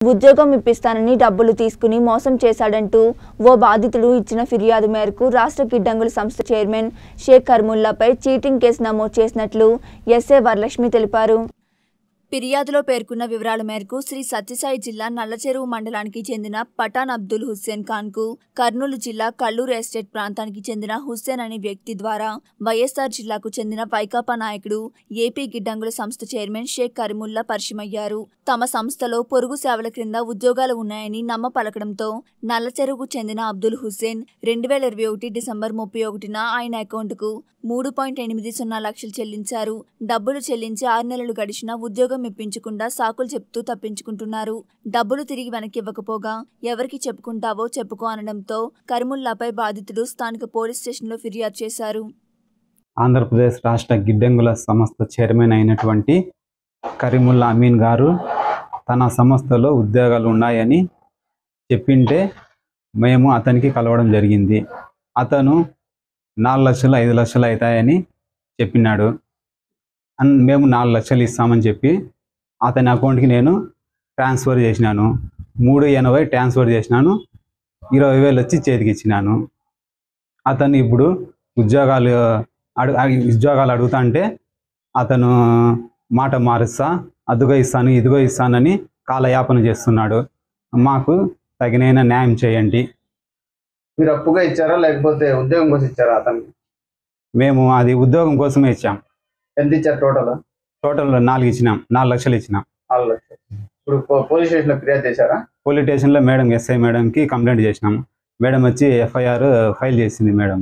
ఉద్యోగం ఇప్పిస్తానని డబ్బులు తీసుకుని మోసం చేశాడంటూ ఓ బాధితుడు ఇచ్చిన ఫిర్యాదు మేరకు రాష్ట్ర గిడ్డంగుల సంస్థ చైర్మన్ షేక్ కర్ముల్లాపై చీటింగ్ కేసు నమోదు చేసినట్లు ఎస్ఏ వరలక్ష్మి తెలిపారు ఫిర్యాదులో పేర్కొన్న వివరాల మేరకు శ్రీ సత్యసాయి జిల్లా నల్లచెరువు మండలానికి చెందిన పఠాన్ అబ్దుల్ హుస్సేన్ ఖాన్ కు కర్నూలు జిల్లా కల్లూరు ఎస్టేట్ ప్రాంతానికి చెందిన హుస్సేన్ అనే వ్యక్తి ద్వారా వైఎస్ఆర్ జిల్లాకు చెందిన వైకాపా నాయకుడు ఏపీ గిడ్డంగుల సంస్థ చైర్మన్ షేక్ కరీముల్లా పరిచయమయ్యారు తమ సంస్థలో పొరుగు సేవల క్రింద ఉద్యోగాలు ఉన్నాయని నమ్మ పలకడంతో నల్లచెరువుకు చెందిన అబ్దుల్ హుస్సేన్ రెండు వేల ఇరవై ఒకటి డిసెంబర్ ముప్పై ఒకటిన ఆయన అకౌంట్కు మూడు పాయింట్ ఎనిమిది సున్నా లక్షలు చెల్లించారు డబ్బులు చెల్లించి ఆరు నెలలు గడిచినా ఉద్యోగం ఇప్పించకుండా సాకులు చెప్తూ తప్పించుకుంటున్నారు డబ్బులు తిరిగి వెనక్కి ఇవ్వకపోగా ఎవరికి చెప్పుకుంటావో చెప్పుకో అనడంతో కరిముల్లాపై బాధితుడు స్థానిక పోలీస్ స్టేషన్లో ఫిర్యాదు చేశారు ఆంధ్రప్రదేశ్ రాష్ట్ర గిడ్డంగుల సంస్థ చైర్మన్ అయినటువంటి కరీముల్లా అమీన్ గారు తన సంస్థలో ఉద్యోగాలు ఉన్నాయని చెప్పింటే మేము అతనికి కలవడం జరిగింది అతను నాలుగు లక్షలు ఐదు లక్షలు అవుతాయని చెప్పినాడు అన్ మేము నాలుగు లక్షలు ఇస్తామని చెప్పి అతని అకౌంట్కి నేను ట్రాన్స్ఫర్ చేసినాను మూడు ఎనభై ట్రాన్స్ఫర్ చేసినాను ఇరవై వేలు వచ్చి చేతికి ఇచ్చినాను అతను ఇప్పుడు ఉద్యోగాలు అడు అడి- ఉద్యోగాలు అడుగుతా అంటే అతను మాట మారుస్తా అదుగో ఇస్తాను ఇదిగో ఇస్తానని కాలయాపన చేస్తున్నాడు మాకు తగినైన న్యాయం చేయండి మీరు అప్పుగా ఇచ్చారా లేకపోతే ఉద్యోగం కోసం ఇచ్చారా అతనికి మేము అది ఉద్యోగం కోసమే ఇచ్చాం ఎంత ఇచ్చారు టోటల్ టోటల్ నాలుగు ఇచ్చినాం నాలుగు లక్షలు ఇచ్చినాం నాలుగు లక్షలు ఇప్పుడు పో- పోలీస్ స్టేషన్ లో ఫిర్యాదు చేశారా పోలీస్ స్టేషన్లో మేడం ఎస్ఐ మేడంకి కంప్లైంట్ చేసినాం మేడం వచ్చి ఎఫ్ఐఆర్ ఫైల్ చేసింది మేడం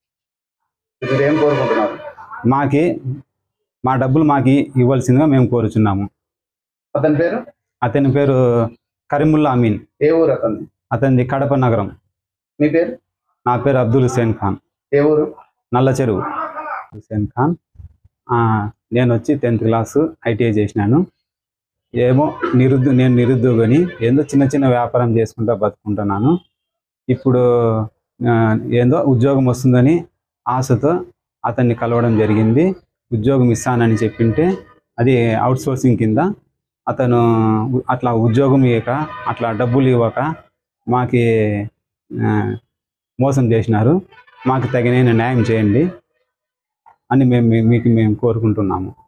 మీరు ఏం కోరుకుంటున్నారు మాకి మా డబ్బులు మాకి ఇవ్వాల్సిందిగా మేము కోరుచున్నాము అతని పేరు అతని పేరు కరీముల్లా అమీన్ ఏ ఊరు అతన్ని అతనిది కడప నగరం మీ పేరు నా పేరు అబ్దుల్ హుసేన్ ఖాన్ ఏ ఊరు నల్ల చెరువు హుసేన్ ఖాన్ ఆ, నేను వచ్చి టెన్త్ క్లాసు ఐటీఐ చేసినాను ఏమో నిరుద్దు నేను నిరుద్యోగిని ఏందో చిన్న చిన్న వ్యాపారం చేసుకుంటా బతుకుంటున్నాను ఇప్పుడు ఆ, ఏందో ఉద్యోగం వస్తుందని ఆశతో అతన్ని కలవడం జరిగింది ఉద్యోగం ఇస్తానని చెప్పింటే అది అవుట్ సోర్సింగ్ కింద అతను ఉ- అట్లా ఉద్యోగం ఇవ్వక అట్లా డబ్బులు ఇవ్వక మాకి ఆ, మోసం చేసినారు మాకు తగిన న్యాయం చేయండి అని మేము మీ- మీకు మేము కోరుకుంటున్నాము